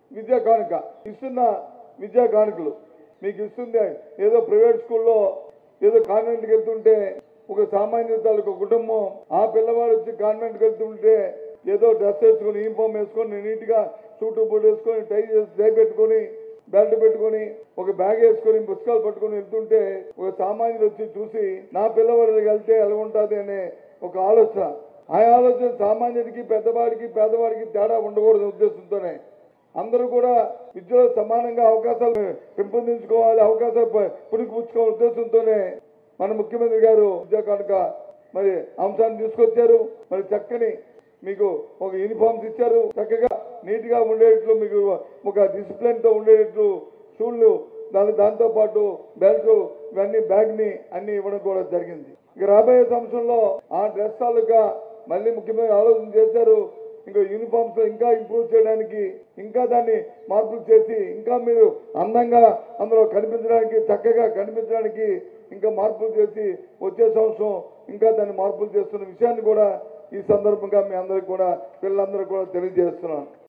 విద్యా కానుక ఇస్తున్న విద్యా కానుకలు మీకు ఇస్తుంది ఏదో ప్రైవేట్ స్కూల్లో ఏదో కాన్వెంట్కి వెళ్తుంటే ఒక సామాన్య తాలూకు కుటుంబం ఆ పిల్లవాడు వచ్చి కాన్వెంట్కి వెళ్తుంటే ఏదో డ్రెస్ వేసుకొని యూనిఫామ్ వేసుకొని నీట్గా సూటు బూట్ వేసుకొని టై చేసి టై పెట్టుకొని బెల్ట్ పెట్టుకొని ఒక బ్యాగ్ వేసుకొని పుస్తకాలు పట్టుకొని వెళ్తుంటే ఒక సామాన్యుడు వచ్చి చూసి నా పిల్లవాడి దగ్గరికి వెళ్తే ఎలా ఉంటుంది అనే ఒక ఆలోచన ఆ ఆలోచన సామాన్యుడికి పెద్దవాడికి పేదవాడికి తేడా ఉండకూడదు ఉద్దేశంతోనే అందరూ కూడా విద్యలో సమానంగా అవకాశాలు పెంపొందించుకోవాలి అవకాశాలు ప- పుణికిపుచ్చుకోవాలనే ఉద్దేశంతోనే మన ముఖ్యమంత్రి గారు విద్యా కానుక మరి అంశాన్ని తీసుకొచ్చారు మరి చక్కని మీకు ఒక యూనిఫామ్స్ ఇచ్చారు చక్కగా నీట్ గా ఉండేటట్లు మీకు ఒక డిసిప్లిన్ తో ఉండేటట్లు షూళ్ళు దాని దాంతో పాటు బెల్ట్ ఇవన్నీ బ్యాగ్ ని అన్ని ఇవ్వడం కూడా జరిగింది ఇక రాబోయే సంవత్సరంలో ఆ డ్రెస్ తాలూకా మళ్ళీ ముఖ్యమైన ఆలోచన చేశారు ఇంకా యూనిఫామ్స్ లో ఇంకా ఇంప్రూవ్ చేయడానికి ఇంకా దాన్ని మార్పులు చేసి ఇంకా మీరు అందంగా అందులో కనిపించడానికి చక్కగా కనిపించడానికి ఇంకా మార్పులు చేసి వచ్చే సంవత్సరం ఇంకా దాన్ని మార్పులు చేస్తున్న విషయాన్ని కూడా ఈ సందర్భంగా మీ అందరికి కూడా పిల్లలందరూ కూడా తెలియజేస్తున్నాను